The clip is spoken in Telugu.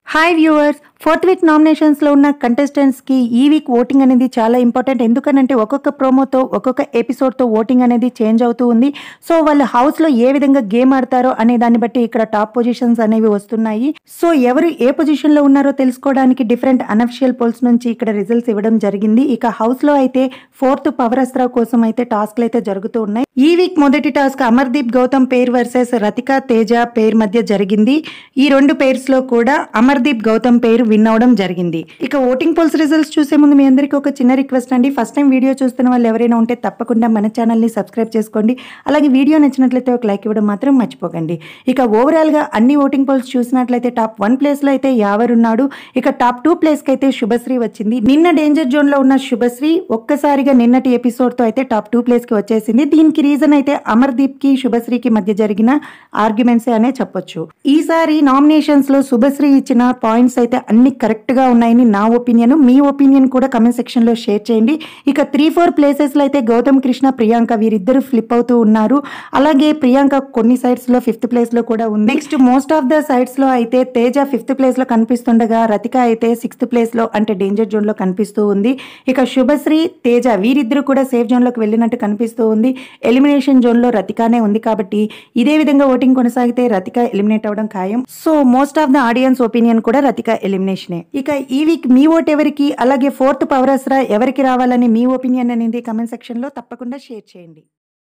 హాయ్ వ్యూవర్స్ ఫోర్త్ వీక్ నామినేషన్స్లో ఉన్న కంటెస్టెంట్స్కి ఈ వీక్ ఓటింగ్ అనేది చాలా ఇంపార్టెంట్ ఎందుకనంటే ఒక్కొక్క ప్రోమోతో ఒక్కొక్క ఎపిసోడ్తో ఓటింగ్ అనేది చేంజ్ అవుతూ ఉంది సో వాళ్ళు హౌస్లో ఏ విధంగా గేమ్ ఆడతారో అనే దాన్ని బట్టి ఇక్కడ టాప్ పొజిషన్స్ అనేవి వస్తున్నాయి సో ఎవరు ఏ పొజిషన్లో ఉన్నారో తెలుసుకోవడానికి డిఫరెంట్ అనఫిషియల్ పోల్స్ నుంచి ఇక్కడ రిజల్ట్స్ ఇవ్వడం జరిగింది ఇక హౌస్లో అయితే ఫోర్త్ పవర్ అస్త్రా కోసం అయితే టాస్క్లు అయితే జరుగుతూ ఉన్నాయి ఈ వీక్ మొదటి task Amardeep Gautam pair versus Ratika Teja pair మధ్య జరిగింది ఈ రెండు పేర్స్ లో కూడా అమర్దీప్ గౌతమ్ పేరు విన్ అవడం జరిగింది ఇక ఓటింగ్ పోల్స్ రిజల్ట్స్ చూసే ముందు మీ అందరికీ ఒక చిన్న రిక్వెస్ట్ అండి ఫస్ట్ టైం వీడియో చూస్తున్న వాళ్ళు ఎవరైనా ఉంటే తప్పకుండా మన ఛానల్ని సబ్స్క్రైబ్ చేసుకోండి అలాగే వీడియో నచ్చినట్లయితే ఒక లైక్ ఇవ్వడం మాత్రం మర్చిపోకండి ఇక ఓవరాల్ గా అన్ని ఓటింగ్ పోల్స్ చూసినట్లయితే టాప్ వన్ ప్లేస్ లో అయితే యావర్ ఉన్నాడు ఇక టాప్ టూ ప్లేస్ కి అయితే శుభశ్రీ వచ్చింది నిన్న డేంజర్ జోన్ లో ఉన్న శుభశ్రీ ఒక్కసారిగా నిన్నటి ఎపిసోడ్ తో అయితే టాప్ టూ ప్లేస్ కి వచ్చేసింది దీనికి రీజన్ అయితే అమర్దీప్ కి శుభశ్రీకి మధ్య జరిగిన ఆర్గ్యుమెంట్స్ అనే చెప్పొచ్చు ఈసారి నామినేషన్స్ లో శుభశ్రీ ఇచ్చిన పాయింట్స్ అయితే అన్ని కరెక్ట్ గా ఉన్నాయని నా ఒపీనియన్ మీ ఒపీనియన్ కూడా కమెంట్ సెక్షన్ లో షేర్ చేయండి ఇక త్రీ ఫోర్ ప్లేసెస్ లో అయితే గౌతమ్ కృష్ణ ప్రియాంక వీరిద్దరు ఫ్లిప్ అవుతూ ఉన్నారు అలాగే ప్రియాంక కొన్ని సైడ్స్ లో ఫిఫ్త్ ప్లేస్ లో కూడా ఉంది next most of the sides లో అయితే తేజ ఫిఫ్త్ ప్లేస్ లో కనిపిస్తుండగా రతిక అయితే సిక్స్త్ ప్లేస్ లో అంటే డేంజర్ జోన్ లో కనిపిస్తూ ఉంది ఇక శుభశ్రీ తేజ వీరిద్దరు కూడా సేఫ్ జోన్ లోకి వెళ్ళినట్టు కనిపిస్తూ ఉంది ఎలిమినేషన్ జోన్ లో రతికానే ఉంది కాబట్టి ఇదే విధంగా ఓటింగ్ కొనసాగితే రతిక ఎలిమినేట్ అవడం ఖాయం so most of the audience opinion కూడా రతిక ఎలిమినేషనే ఇక ఈ వీక్ మీ ఓట్ ఎవరికి అలాగే ఫోర్త్ పవర్ అస్రా ఎవరికి రావాలని మీ ఒపీనియన్ అనేది కమెంట్ సెక్షన్ లో తప్పకుండా షేర్ చేయండి